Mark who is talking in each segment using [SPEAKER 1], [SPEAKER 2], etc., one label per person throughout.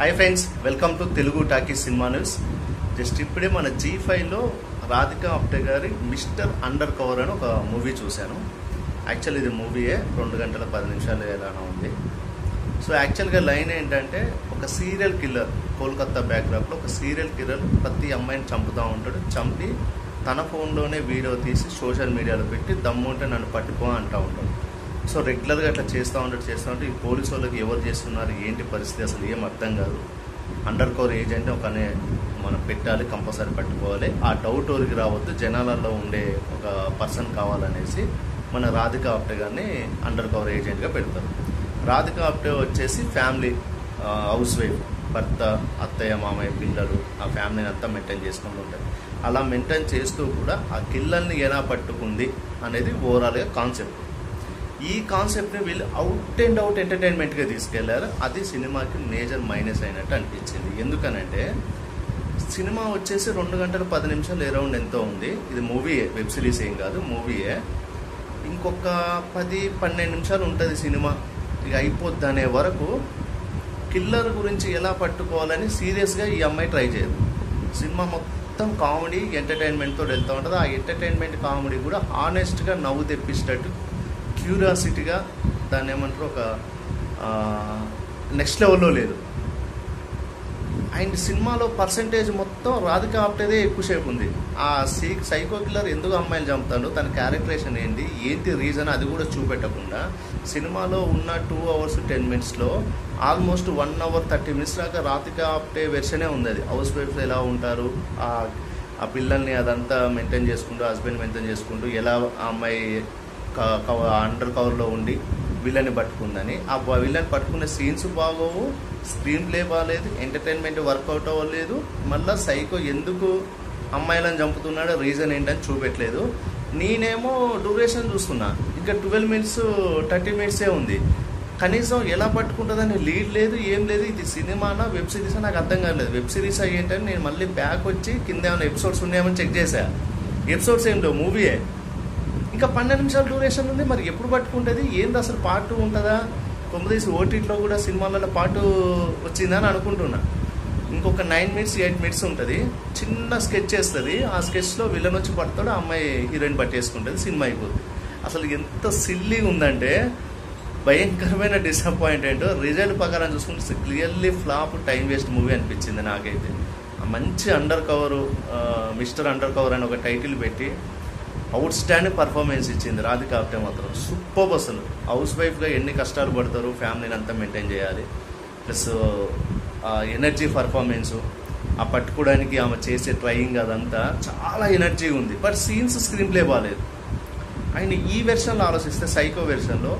[SPEAKER 1] hi friends welcome to Telugu talkie cinema news just ఇప్పుడే మన G ఫైవ్లో రాధిక అప్టే గారి మిస్టర్ అండర్ కవర్ అని ఒక మూవీ చూశాను యాక్చువల్ ఇది మూవీయే రెండు గంటల పది నిమిషాలు ఎలానో ఉంది సో యాక్చువల్గా లైన్ ఏంటంటే ఒక సీరియల్ కిల్లర్ కోల్కత్తా బ్యాక్డ్రాప్లో ఒక సీరియల్ కిల్లర్ ప్రతి అమ్మాయిని చంపుతూ ఉంటాడు చంపి తన ఫోన్లోనే వీడియో తీసి సోషల్ మీడియాలో పెట్టి దమ్ముంటే నన్ను పట్టుకో అంటూ ఉంటాడు సో రెగ్యులర్గా అట్లా చేస్తూ ఉంటాడు చేస్తూ ఉంటే ఈ పోలీసు వాళ్ళకి ఎవరు చేస్తున్నారు ఏంటి పరిస్థితి అసలు ఏం అర్థం కాదు అండర్ కవర్ ఏజెంట్ ఒక మనం పెట్టాలి కంపల్సరీ పట్టుకోవాలి ఆ డౌట్ ఎవరికి రావద్దు జనాలలో ఉండే ఒక పర్సన్ కావాలనేసి మన రాధిక ఆప్టే గారిని అండర్ కవర్ ఏజెంట్గా పెడతారు రాధిక ఆప్టే వచ్చేసి ఫ్యామిలీ హౌస్ వైఫ్ భర్త అత్తయ్య మామయ్య పిల్లలు ఆ ఫ్యామిలీని అంతా మెయింటైన్ చేసుకుంటూ ఉంటారు అలా మెయింటైన్ చేస్తూ కూడా ఆ కిల్లల్ని ఎలా పట్టుకుంది అనేది ఓవరాల్గా కాన్సెప్ట్ ఈ కాన్సెప్ట్ని వీళ్ళు అవుట్ అండ్ అవుట్ ఎంటర్టైన్మెంట్గా తీసుకెళ్లారు అది సినిమాకి మేజర్ మైనస్ అయినట్టు అనిపించింది ఎందుకనంటే సినిమా వచ్చేసి రెండు గంటల పది నిమిషాలు అరౌండ్ ఎంతో ఉంది ఇది మూవీయే వెబ్ సిరీస్ ఏం కాదు మూవీయే ఇంకొక పది పన్నెండు నిమిషాలు ఉంటుంది సినిమా ఇక అయిపోద్ది అనే వరకు కిల్లర్ గురించి ఎలా పట్టుకోవాలని సీరియస్గా ఈ అమ్మాయి ట్రై చేయదు సినిమా మొత్తం కామెడీ ఎంటర్టైన్మెంట్తో వెళ్తూ ఉంటుంది ఆ ఎంటర్టైన్మెంట్ కామెడీ కూడా హానెస్ట్గా నవ్వు తెప్పించేటట్టు క్యూరియాసిటీగా దాన్ని ఏమంటారు ఒక నెక్స్ట్ లెవెల్లో లేదు అండ్ సినిమాలో పర్సంటేజ్ మొత్తం రాధిక ఆప్టేదే ఎక్కువసేపు ఉంది ఆ సీ సైకో కిల్లర్ ఎందుకు అమ్మాయిలు చంపుతాడు తన క్యారెక్టరేషన్ ఏంటి ఏంటి రీజన్ అది కూడా చూపెట్టకుండా సినిమాలో ఉన్న టూ అవర్స్ టెన్ మినిట్స్లో almost one hour thirty minutes దాకా రాధిక ఆప్టే వెర్షనే ఉంది అది హౌస్ వైఫ్స్ ఎలా ఉంటారు ఆ ఆ పిల్లల్ని అదంతా మెయింటైన్ చేసుకుంటూ హస్బెండ్ మెయింటైన్ చేసుకుంటూ ఎలా ఆ అమ్మాయి అండర్ కవర్లో ఉండి విలన్ని పట్టుకుందని ఆ విలన్ పట్టుకునే సీన్స్ బాగోవు స్క్రీన్ ప్లే బాగాలేదు ఎంటర్టైన్మెంట్ వర్కౌట్ అవ్వలేదు మళ్ళీ సైకో ఎందుకు అమ్మాయిలను చంపుతున్నాడో రీజన్ ఏంటని చూపెట్టలేదు నేనేమో డ్యూరేషన్ చూస్తున్నా ఇంకా ట్వెల్వ్ మినిట్స్ థర్టీ మినిట్సే ఉంది కనీసం ఎలా పట్టుకుంటుందని లీడ్ లేదు ఏం లేదు ఇది సినిమానా వెబ్ సిరీస్ నాకు అర్థం కాలేదు వెబ్ సిరీస్ ఏంటని నేను మళ్ళీ బ్యాక్ వచ్చి కింద ఏమైనా ఎపిసోడ్స్ ఉన్నాయేమని చెక్ చేశా ఎపిసోడ్స్ ఏంటో మూవీయే ఇంకా పన్నెండు నిమిషాల డ్యూరేషన్ ఉంది మరి ఎప్పుడు పట్టుకుంటుంది ఏంది అసలు పార్ట్ టూ ఉంటుందా తొమ్మిది ఓటీటీలో కూడా సినిమాలలో పార్ట్ వచ్చిందని అనుకుంటున్నా ఇంకొక నైన్ మినిట్స్ ఎయిట్ మినిట్స్ ఉంటుంది చిన్న స్కెచ్ చేస్తుంది ఆ స్కెచ్లో విలన్ వచ్చి పడతాడు ఆ అమ్మాయి హీరోయిన్ పట్టేసుకుంటుంది సినిమా అయిపోతుంది అసలు ఎంత సిల్లీ ఉందంటే భయంకరమైన డిసప్పాయింటెంట్ రిజల్ట్ ప్రకారం చూసుకుంటే clearly flop time waste movie అనిపించింది నాకైతే మంచి undercover mister undercover అని ఒక టైటిల్ పెట్టి అవుట్ స్టాండింగ్ పర్ఫార్మెన్స్ ఇచ్చింది రాధిక ఆప్టే మాత్రం సూపర్ అసలు హౌస్ వైఫ్గా ఎన్ని కష్టాలు పడతారు ఫ్యామిలీని అంతా మెయింటైన్ చేయాలి ప్లస్ ఎనర్జీ పర్ఫార్మెన్సు ఆ పట్టుకోవడానికి ఆమె చేసే ట్రయింగ్ అదంతా చాలా ఎనర్జీ ఉంది బట్ సీన్స్ స్క్రీన్ ప్లే బాగాలేదు అండ్ ఈ వెర్షన్లో ఆలోచిస్తే సైకో వెర్షన్లో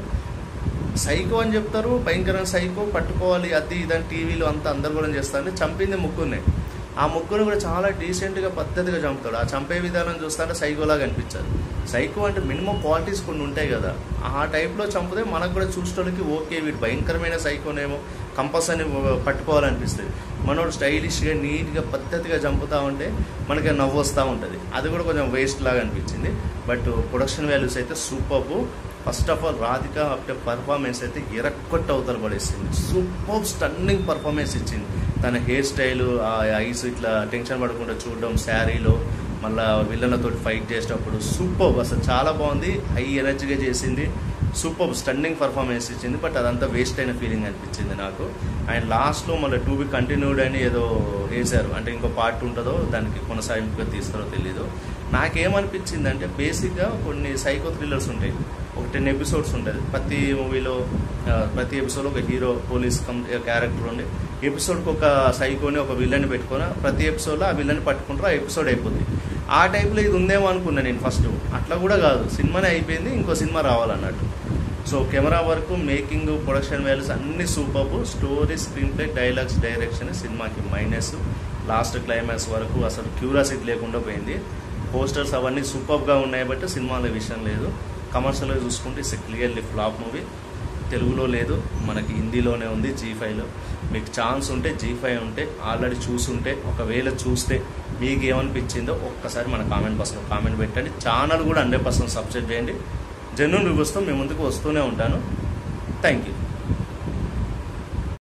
[SPEAKER 1] సైకో అని చెప్తారు భయంకరమైన సైకో పట్టుకోవాలి అది ఇదని టీవీలో అంతా అందరు కూడా చేస్తారు చంపింది ముగ్గురునే ఆ ముగ్గురు కూడా చాలా డీసెంట్గా పద్ధతిగా చంపుతాడు ఆ చంపే విధానం చూస్తుంటే సైకోలాగా అనిపించారు సైకో అంటే మినిమం క్వాలిటీస్ కొన్ని ఉంటాయి కదా ఆ టైప్లో చంపితే మనకు కూడా చూసేటోళ్ళకి ఓకే వీడు భయంకరమైన సైకోనేమో కంపల్సరీ పట్టుకోవాలనిపిస్తుంది మనోడు స్టైలిష్గా నీట్గా పద్ధతిగా చంపుతూ ఉంటే మనకి నవ్వు వస్తూ ఉంటుంది అది కూడా కొంచెం వేస్ట్ లాగా అనిపించింది బట్ ప్రొడక్షన్ వాల్యూస్ అయితే super first of all Radhika Apte performance అయితే ఎరక్కొట్టు అవతల పడేసింది సూపర్ స్టన్నింగ్ పర్ఫార్మెన్స్ ఇచ్చింది తన హెయిర్ స్టైల్ ఆ ఐస్ ఇట్లా టెన్షన్ పడకుండా చూడడం శారీలో మళ్ళీ విల్లన్లతో ఫైట్ చేసేటప్పుడు సూపర్ అసలు చాలా బాగుంది హై ఎనర్జీగా చేసింది సూపర్ స్టన్నింగ్ పర్ఫార్మెన్స్ ఇచ్చింది బట్ అదంతా వేస్ట్ అయిన ఫీలింగ్ అనిపించింది నాకు అండ్ లాస్ట్లో మళ్ళీ టూ బి కంటిన్యూడ్ అని ఏదో వేశారు అంటే ఇంకో పార్ట్ ఉంటుందో దానికి కొనసాగింపుగా తీస్తారో తెలీదు నాకేమనిపించింది అంటే బేసిక్గా కొన్ని సైకో థ్రిల్లర్స్ ఉంటాయి ఒక టెన్ ఎపిసోడ్స్ ఉంటుంది ప్రతి మూవీలో ప్రతి ఎపిసోడ్ ఒక హీరో పోలీస్ కం క్యారెక్టర్ ఉండి ఎపిసోడ్కి ఒక సైకోని ఒక విలన్ని పెట్టుకొని ప్రతి ఎపిసోడ్లో ఆ విలన్ని పట్టుకుంటారు ఆ ఎపిసోడ్ అయిపోతుంది ఆ టైప్లో ఇది ఉందేమో అనుకున్నా నేను ఫస్ట్ అట్లా కూడా కాదు సినిమానే అయిపోయింది ఇంకో సినిమా రావాలన్నట్టు so camera work making production values అన్ని super story screenplay dialogues direction సినిమాకి మైనస్ లాస్ట్ క్లైమాక్స్ వరకు అసలు క్యూరియాసిటీ లేకుండా పోయింది పోస్టర్స్ అవన్నీ సూపర్గా ఉన్నాయి బట్ సినిమాల విషయం లేదు కమర్షియల్గా చూసుకుంటే ఇట్స్ క్లియర్లీ ఫ్లాప్ మూవీ తెలుగులో లేదు మనకి హిందీలోనే ఉంది జీ ఫైవ్లో మీకు ఛాన్స్ ఉంటే జీ ఫైవ్ ఉంటే ఆల్రెడీ చూసుంటే ఒకవేళ చూస్తే మీకు ఏమనిపించిందో ఒక్కసారి మన కామెంట్ బాక్స్లో కామెంట్ పెట్టండి ఛానల్ కూడా హండ్రెడ్ పర్సెంట్ సబ్స్క్రైబ్ చేయండి జెన్యున్ రివ్యూస్తో మీ ముందుకు వస్తూనే ఉంటాను థ్యాంక్ యూ